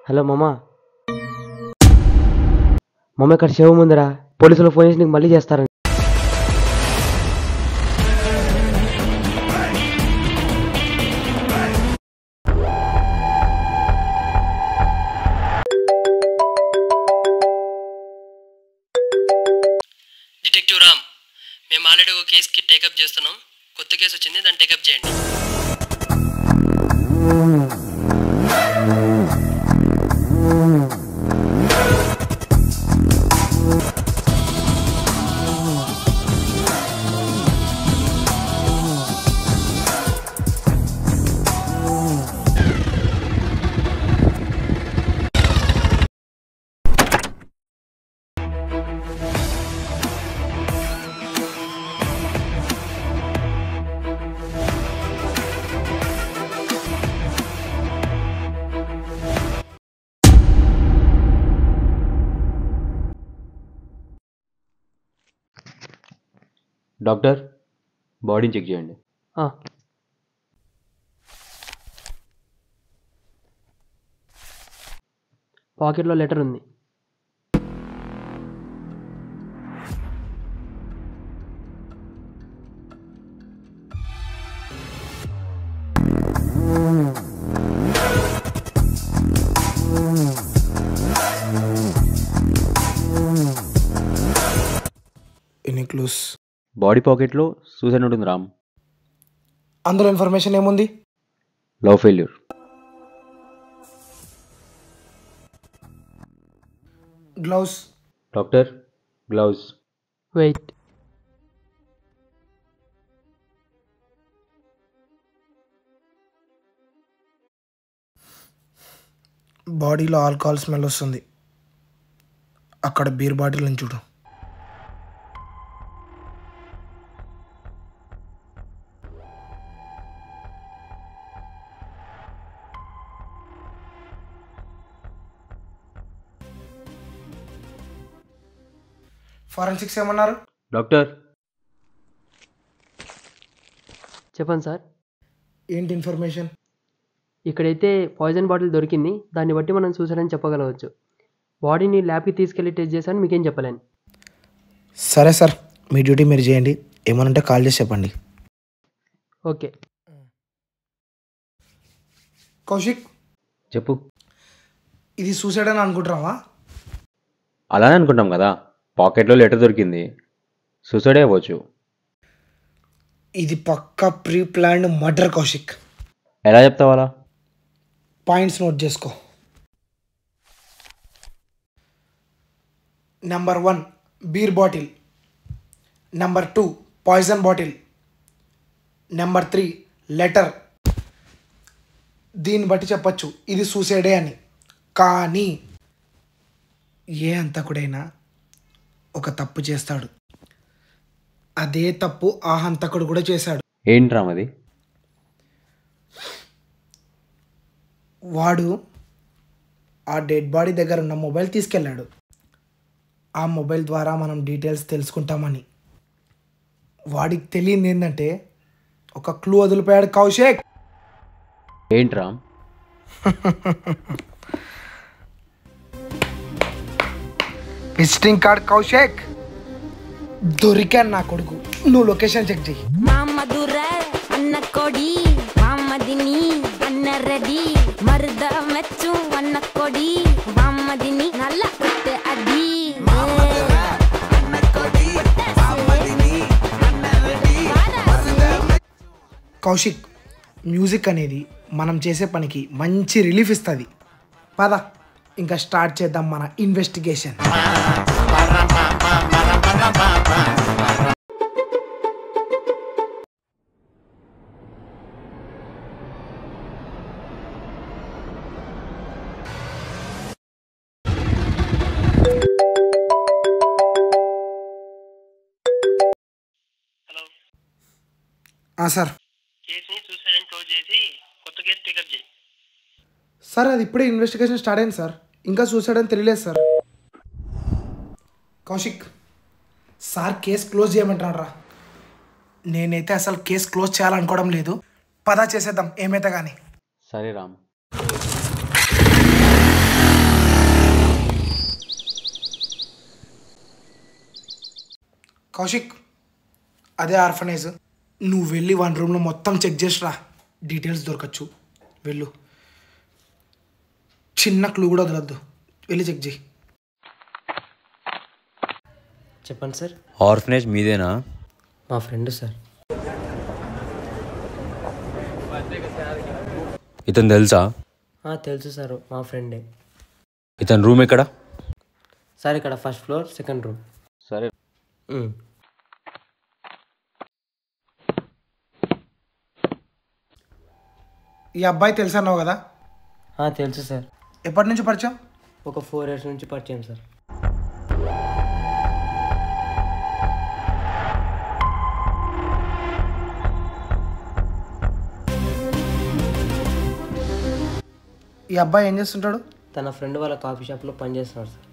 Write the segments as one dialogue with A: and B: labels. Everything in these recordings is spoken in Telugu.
A: హలో మామా మామ ఇక్కడ శవం ఉందిరా పోలీసులు ఫోన్ చేసి నీకు మళ్ళీ చేస్తారని
B: డిటెక్టివ్ రామ్ మేము ఆల్రెడీ ఒక కేసుకి టేకప్ చేస్తున్నాం కొత్త కేసు వచ్చింది దాన్ని టేకప్ చేయండి
C: డాక్టర్ బాడీని చెక్ చేయండి
A: ఆ, పాకెట్లో లెటర్ ఉంది
D: ఎనీ క్లూస్
C: బాడీ పాకెట్లో సూసైడ్ ఉంటుంది రామ్
D: అందులో ఇన్ఫర్మేషన్ ఏముంది
C: love failure
D: gloves
C: doctor gloves
A: wait
D: బాడీలో ఆల్కహాల్ స్మెల్ వస్తుంది అక్కడ బీర్ బాటిల్ నుంచి చూడు ఫారెన్సిక్స్ ఏమన్నారు
C: డాక్టర్
A: చెప్పండి సార్
D: ఏంటి ఇన్ఫర్మేషన్
A: ఇక్కడైతే పాయిజన్ బాటిల్ దొరికింది దాన్ని బట్టి మనం చూసారని చెప్పగలవచ్చు బాడీని ల్యాబ్కి తీసుకెళ్ళి టెస్ట్ చేశాను మీకేం చెప్పలేను
D: సరే సార్ మీ డ్యూటీ మీరు చేయండి ఏమనంటే కాల్ చేసి చెప్పండి
A: ఓకే
D: కౌశిక్
C: చెప్పు
D: ఇది సూసైడ్ అని అనుకుంటున్నావా
C: అలానే అనుకుంటాం కదా పాకెట్లో లెటర్ దొరికింది సూసైడ్ అవ్వచ్చు
D: ఇది పక్కా ప్రీ ప్లాన్డ్ మర్డర్ కౌశిక్
C: ఎలా చెప్తావు అలా
D: పాయింట్స్ నోట్ చేసుకో number one beer bottle number two poison bottle number three letter దీన్ని బట్టి చెప్పచ్చు ఇది సూసైడే అని కానీ ఏ హంతకుడైనా ఒక తప్పు చేస్తాడు అదే తప్పు ఆ హంతకుడు కూడా చేశాడు
C: ఏంటి రామ్ అది
D: వాడు ఆ డెడ్ బాడీ దగ్గర ఉన్న మొబైల్ తీసుకెళ్ళాడు ఆ మొబైల్ ద్వారా మనం డీటెయిల్స్ తెలుసుకుంటామని వాడికి తెలియంది ఏంటంటే ఒక క్లూ వదిలిపోయాడు కౌశేక్
C: ఏంటి రామ్
D: విజిటింగ్ కార్డ్ కౌశేక్ దొరికాను నా కొడుకు నువ్వు లొకేషన్ చెక్ చెయ్యి
E: మామధుర అన్న కొడి మామదిని అన్న రెడీ మరుద మెచ్చు అన్న కొడి మామదిని నల్ల కొట్టే అడి
D: కౌశిక్ మ్యూజిక్ అనేది మనం చేసే పనికి మంచి రిలీఫ్ ఇస్తుంది పద ఇంకా స్టార్ట్ చేద్దాం మన ఇన్వెస్టిగేషన్
B: హలో
D: సార్
B: కేసుని సూసైడ్ అని క్లోజ్ చేసి కొత్త కేసు టేకప్ చేయి
D: సార్ అది ఇప్పుడే ఇన్వెస్టిగేషన్ స్టార్ట్ అయింది సార్ ఇంకా సూసైడ్ అని తెలియలేదు sir Kaushik sir case close చేయమంటారా నేనైతే అసలు కేసు క్లోజ్ చేయాలనుకోవడం లేదు పదా చేసేద్దాం ఏమైతే కానీ
C: సరే రామ్
D: కౌశిక్ అదే ఆర్ఫనైజ్ నువ్వు వెళ్ళి వన్ రూమ్లో మొత్తం చెక్ చేసి రా డీటెయిల్స్ దొరకచ్చు వెళ్ళు చిన్న క్లూ కూడా వదలొద్దు వెళ్ళి చెక్ చేయి
B: చెప్పండి సార్
C: ఆర్ఫనేజ్ మీదేనా
B: మా ఫ్రెండ్ సార్
C: ఇతను తెలుసా
B: ఆ, తెలుసు సార్ మా ఫ్రెండే
C: ఇతని రూమ్ ఎక్కడ
B: సార్ ఇక్కడ ఫస్ట్ ఫ్లోర్ సెకండ్ రూమ్
C: సరే
D: ఈ అబ్బాయి తెలుసు అన్నావు కదా
B: తెలుసు సార్
D: ఎప్పటి నుంచి పరిచయం
B: ఒక ఫోర్ ఇయర్స్ నుంచి పరిచయం సార్
D: ఈ అబ్బాయి ఏం చేస్తుంటాడు
B: తన ఫ్రెండ్ వాళ్ళ కాఫీ షాప్లో పనిచేస్తున్నాడు సార్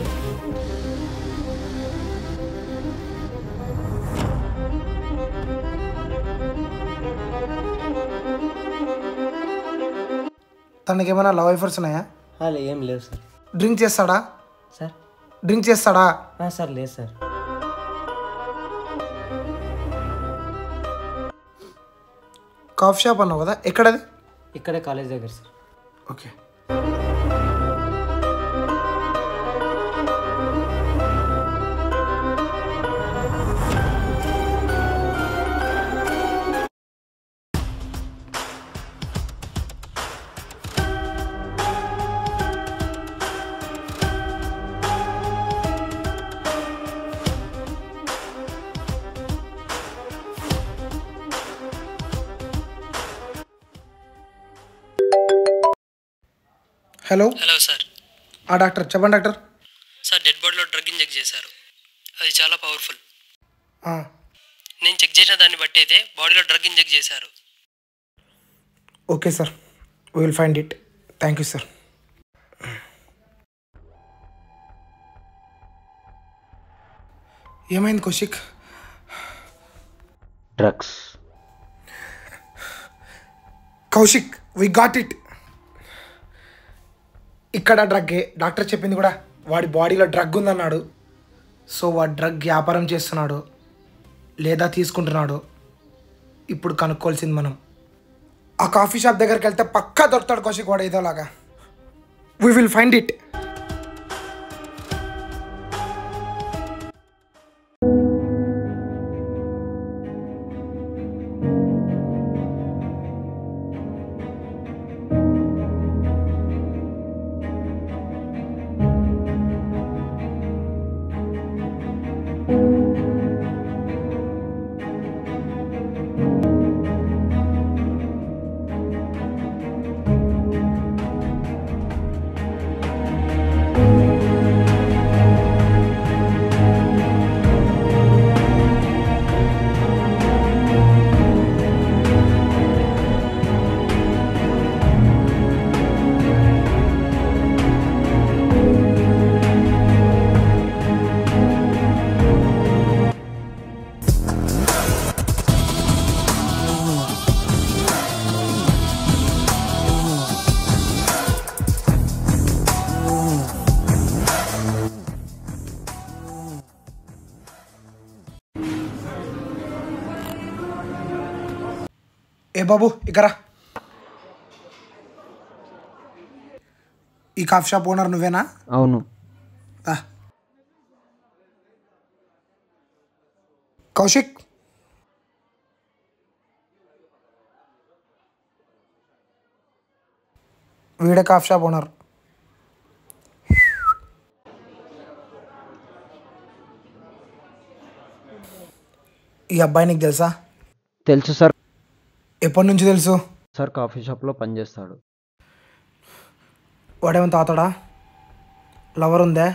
D: తనకి ఏమైనా లవ్ ఎఫర్స్ ఉన్నాయా
B: అలా ఏం లేవు సార్
D: డ్రింక్ చేస్తాడా
B: సార్
D: డ్రింక్ చేస్తాడా
B: ఆ, సార్ లేదు సార్
D: కాఫీ షాప్ అన్నావు కదా ఎక్కడది
B: ఇక్కడే కాలేజ్ దగ్గర sir
D: okay hello
B: hello sir
D: ఆ డాక్టర్ చెప్పండి డాక్టర్
B: సార్ డెడ్ బాడీలో డ్రగ్ ఇంజెక్ట్ చేశారు అది చాలా పవర్ఫుల్
D: ఆ,
B: నేను చెక్ చేసిన దాన్ని బట్టి అయితే బాడీలో డ్రగ్ ఇంజెక్ట్ చేశారు
D: okay sir will find it thank you sir ఏమైంది Kaushik
C: drugs
D: Kaushik we got it ఇక్కడ డ్రగ్గే డాక్టర్ చెప్పింది కూడా వాడి బాడీలో డ్రగ్ ఉందన్నాడు సో వాడు డ్రగ్ వ్యాపారం చేస్తున్నాడు లేదా తీసుకుంటున్నాడు ఇప్పుడు కనుక్కోవాల్సింది మనం ఆ కాఫీ షాప్ దగ్గరికి వెళ్తే పక్కా దొరుకుతాడు కౌశిక్ వాడు ఏదోలాగా వీ విల్ ఫైండ్ ఇట్ ఏ బాబు ఇక్కడ ఈ కాఫీ షాప్ ఓనర్ నువ్వేనా
A: అవును
D: రా. కౌశిక్ వీడే కాఫీ షాప్ ఓనర్ ఈ అబ్బాయి నీకు తెలుసా
A: తెలుసు సార్
D: ఎప్పటి నుంచి తెలుసు
A: సార్ కాఫీ షాప్లో పనిచేస్తాడు
D: వాడేమైనా తాతాడా లవర్ ఉందే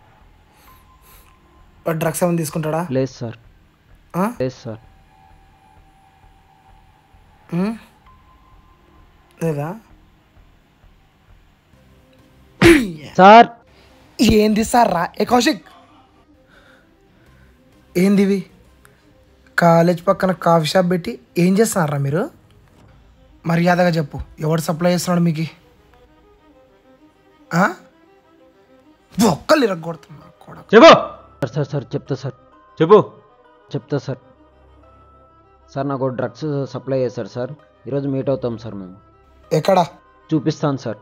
D: వాడు డ్రగ్స్ ఏమైనా తీసుకుంటాడా
A: లేదు సార్
D: ఆ?
A: లేదు సార్
D: ఉమ్? లేదా
A: సార్
D: ఏంది సార్ రా ఏ కౌశిక్ ఏంది ఇవి కాలేజ్ పక్కన కాఫీ షాప్ పెట్టి ఏం చేస్తున్నారా మీరు మర్యాదగా చెప్పు ఎవడు సప్లై చేస్తున్నాడు మీకు ఆ? ఒక్కళ్ళు ఇరగొడుతున్నా కూడా
C: చెప్పు
A: సార్ సార్ సార్ చెప్తా సార్
C: చెప్పు
F: చెప్తా సార్ సార్ నాకు డ్రగ్స్ సప్లై చేశారు సార్ ఈరోజు మీట్ అవుతాం సార్ మేము
D: ఎక్కడా
F: చూపిస్తాను సార్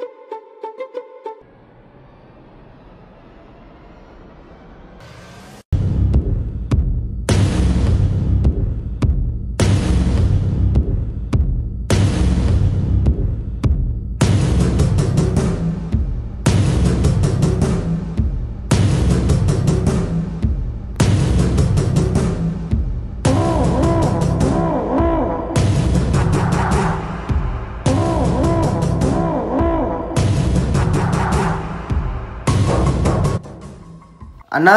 G: అన్నా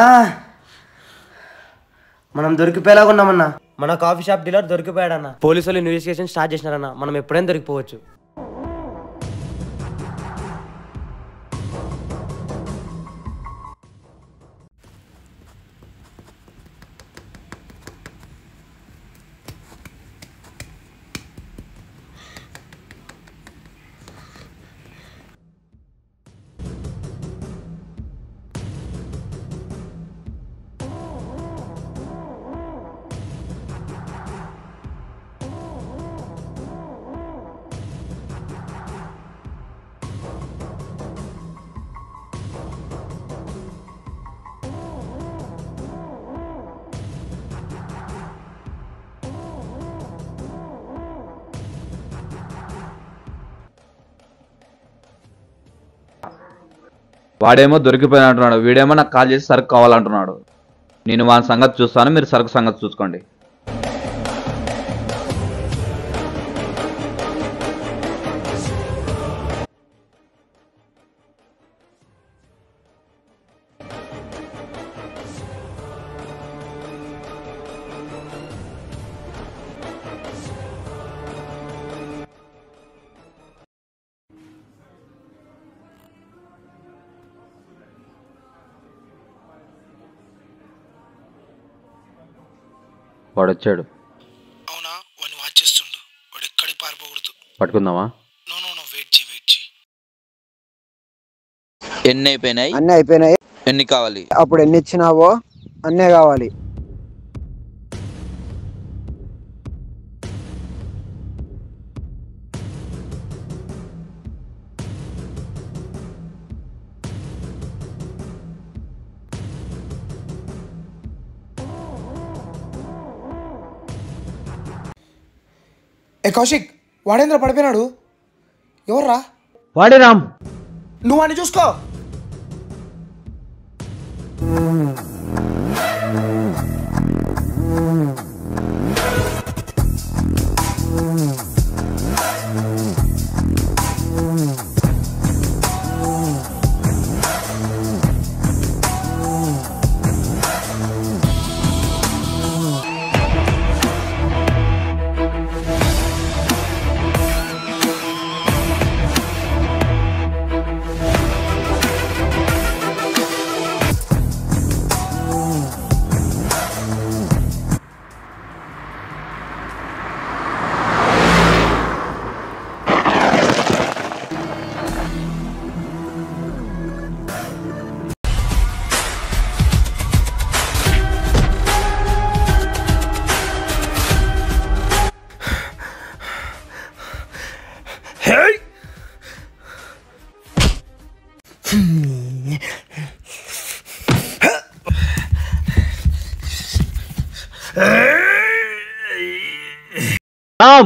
G: మనం దొరికిపోయేలాగా ఉన్నామన్నా మన కాఫీ షాప్ డీలర్ దొరికిపోయాడన్న పోలీసు వాళ్ళు ఇన్వెస్టిగేషన్ స్టార్ట్ చేసినారన్న మనం ఎప్పుడైనా దొరికిపోవచ్చు
H: వాడేమో దొరికిపోయిన అంటున్నాడు వీడేమో నాకు కాల్ చేసి సరుకు కావాలంటున్నాడు నేను వాని సంగతి చూస్తాను మీరు సరుకు సంగతి చూసుకోండి వాడు వచ్చాడు
D: అవునా వాడిని వాచ్ చేస్తుండు వాడు ఎక్కడికి పారిపోకూడదు
H: పట్టుకుందామా
D: నో నో నో వెయిట్ చేయి వెయిట్ చేయి
I: ఎన్ని అయిపోయినాయి
J: అన్నీ అయిపోయినాయి
I: ఎన్ని కావాలి
J: అప్పుడు ఎన్ని ఇచ్చినావో అన్నే కావాలి
D: ఏ కౌశిక్ వాడేంద్ర పడిపోయినాడు ఎవర్రా
F: వాడే రామ్
D: నువ్వు వాడిని చూసుకో
F: రామ్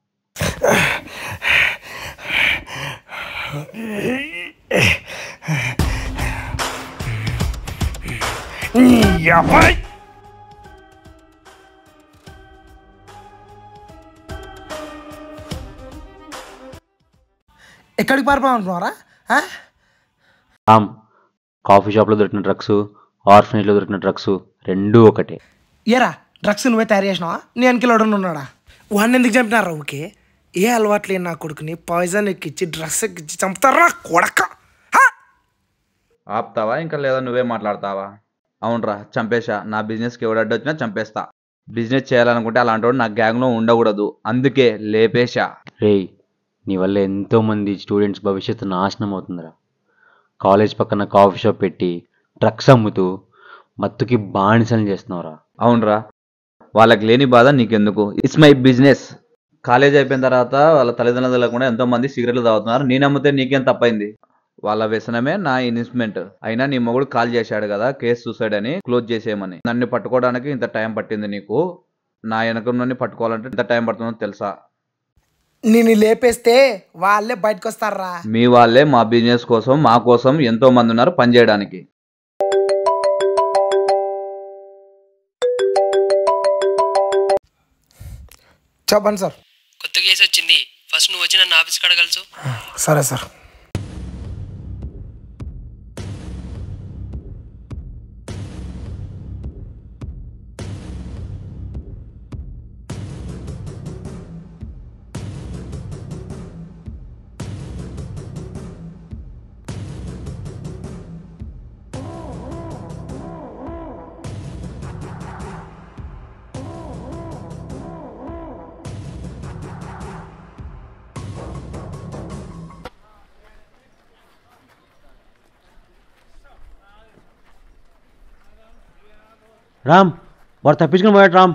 D: ఎక్కడికి పారిపోవాలనుకున్నారా
C: రామ్ కాఫీ షాప్లో దొరికిన డ్రగ్స్ ఆర్ఫనేజ్లో దొరికిన డ్రగ్స్ రెండూ ఒకటే
D: ఏరా డ్రగ్స్ నువ్వే తయారు చేసినావా నీ వెనకలోడు ఉన్నాడా వాడిని ఎందుకు చంపినారా ఓకే ఏ అలవాటు లేని నా కొడుకుని పాయిజన్ ఎక్కిచ్చి డ్రగ్స్ ఎక్కిచ్చి చంపుతారా కొడక
H: ఆపుతావా ఇంకా లేదా నువ్వే మాట్లాడతావా అవునరా చంపేశా నా బిజినెస్కి ఎవడడ్డు వచ్చినా చంపేస్తా బిజినెస్ చేయాలనుకుంటే అలాంటి వాడు నా గ్యాంగ్లో ఉండకూడదు అందుకే లేపేశా
C: రేయ్ నీ వల్ల ఎంతోమంది స్టూడెంట్స్ భవిష్యత్తు నాశనం అవుతుందిరా కాలేజ్ పక్కన కాఫీ షాప్ పెట్టి డ్రగ్స్ అమ్ముతూ మత్తుకి బానిసలు చేస్తున్నావురా
H: అవునరా వాళ్ళకి లేని బాధ నీకెందుకు ఇట్స్ మై బిజినెస్ కాలేజ్ అయిపోయిన తర్వాత వాళ్ళ తల్లిదండ్రులు తెలియకుండా ఎంతో మంది సిగరెట్లు తాగుతున్నారు నేను అమ్మితే నీకేం తప్పైంది వాళ్ళ వ్యసనమే నా ఇన్వెస్ట్మెంట్ అయినా నీ మొగుడు కాల్ చేశాడు కదా కేసు సూసైడ్ అని క్లోజ్ చేసేయమని నన్ను పట్టుకోవడానికి ఇంత టైం పట్టింది నీకు నా వెనక పట్టుకోవాలంటే ఇంత టైం పడుతుందో తెలుసా
D: నేను లేపేస్తే వాళ్ళే బయటకు వస్తారా
H: మీ వాళ్ళే మా బిజినెస్ కోసం మా కోసం ఎంతో మంది ఉన్నారు పనిచేయడానికి
D: చెప్పండి సార్
B: కొత్త కేసు వచ్చింది ఫస్ట్ నువ్వు వచ్చి నన్ను ఆఫీస్కి అడగలుసు
D: సరే సార్
C: రామ్ వాడు తప్పించుకుని పోయాడు రామ్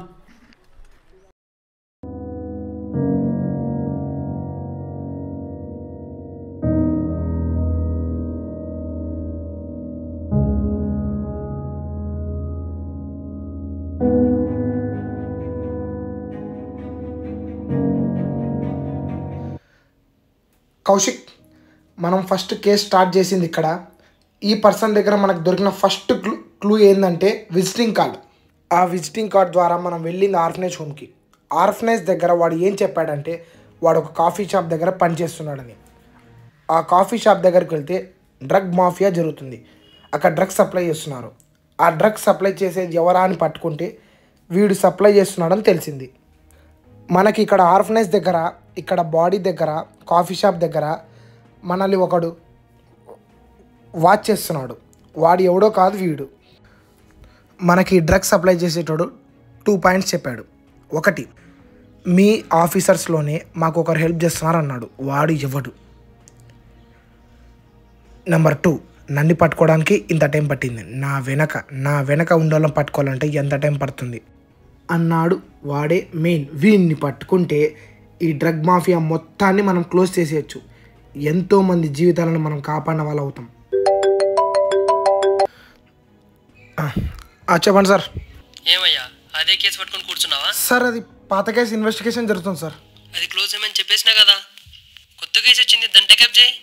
D: కౌశిక్ మనం ఫస్ట్ కేసు స్టార్ట్ చేసింది ఇక్కడ ఈ పర్సన్ దగ్గర మనకు దొరికిన ఫస్ట్ క్లూ క్లూ ఏంటంటే విజిటింగ్ కార్డ్ ఆ విజిటింగ్ కార్డ్ ద్వారా మనం వెళ్ళింది ఆర్ఫనేజ్ హోమ్కి ఆర్ఫనేజ్ దగ్గర వాడు ఏం చెప్పాడంటే వాడు ఒక కాఫీ షాప్ దగ్గర పనిచేస్తున్నాడని ఆ కాఫీ షాప్ దగ్గరికి వెళ్తే డ్రగ్ మాఫియా జరుగుతుంది అక్కడ డ్రగ్స్ సప్లై చేస్తున్నారు ఆ డ్రగ్స్ సప్లై చేసేది ఎవరా అని పట్టుకుంటే వీడు సప్లై చేస్తున్నాడని తెలిసింది మనకి ఇక్కడ ఆర్ఫనైజ్ దగ్గర ఇక్కడ బాడీ దగ్గర కాఫీ షాప్ దగ్గర మనల్ని ఒకడు వాచ్ చేస్తున్నాడు వాడు ఎవడో కాదు వీడు మనకి డ్రగ్స్ సప్లై చేసేటోడు టూ పాయింట్స్ చెప్పాడు ఒకటి మీ ఆఫీసర్స్లోనే మాకు ఒకరు హెల్ప్ చేస్తున్నారు అన్నాడు వాడు ఎవడు నెంబర్ టూ నన్ను పట్టుకోవడానికి ఇంత టైం పట్టింది నా వెనక నా వెనక ఉండాలని పట్టుకోవాలంటే ఎంత టైం పడుతుంది అన్నాడు వాడే మెయిన్ వీడిని పట్టుకుంటే ఈ డ్రగ్ మాఫియా మొత్తాన్ని మనం క్లోజ్ చేసేయచ్చు ఎంతోమంది జీవితాలను మనం కాపాడిన వాళ్ళు అవుతాం ఆ, ఆ, చెప్పండి సార్
B: ఏమయ్యా అదే కేసు పట్టుకొని కూర్చున్నావా
D: సార్ అది పాత కేసు ఇన్వెస్టిగేషన్ జరుగుతుంది సార్
B: అది క్లోజ్ చేయమని చెప్పేసినా కదా కొత్త కేసు వచ్చింది దాన్ని టేకప్ చేయి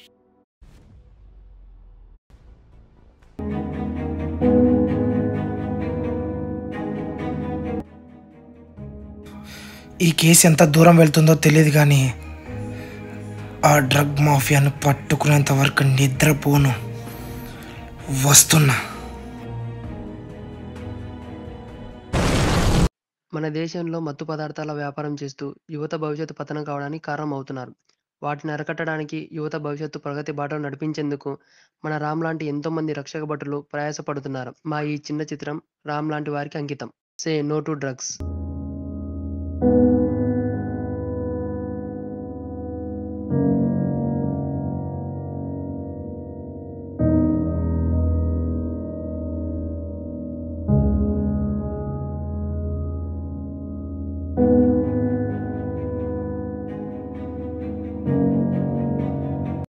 D: ఈ కేసు ఎంత దూరం వెళ్తుందో తెలియదు కానీ ఆ డ్రగ్ మాఫియాను పట్టుకునేంత వరకు నిద్రపోను వస్తున్నా
A: మన దేశంలో మత్తు పదార్థాల వ్యాపారం చేస్తూ యువత భవిష్యత్తు పతనం కావడానికి కారణం అవుతున్నారు వాటిని అరికట్టడానికి యువత భవిష్యత్తు ప్రగతి బాటలో నడిపించేందుకు మన రామ్ లాంటి ఎంతో మంది రక్షక భటులు ప్రయాసపడుతున్నారు మా ఈ చిన్న చిత్రం రామ్ లాంటి వారికి అంకితం సే నో టు డ్రగ్స్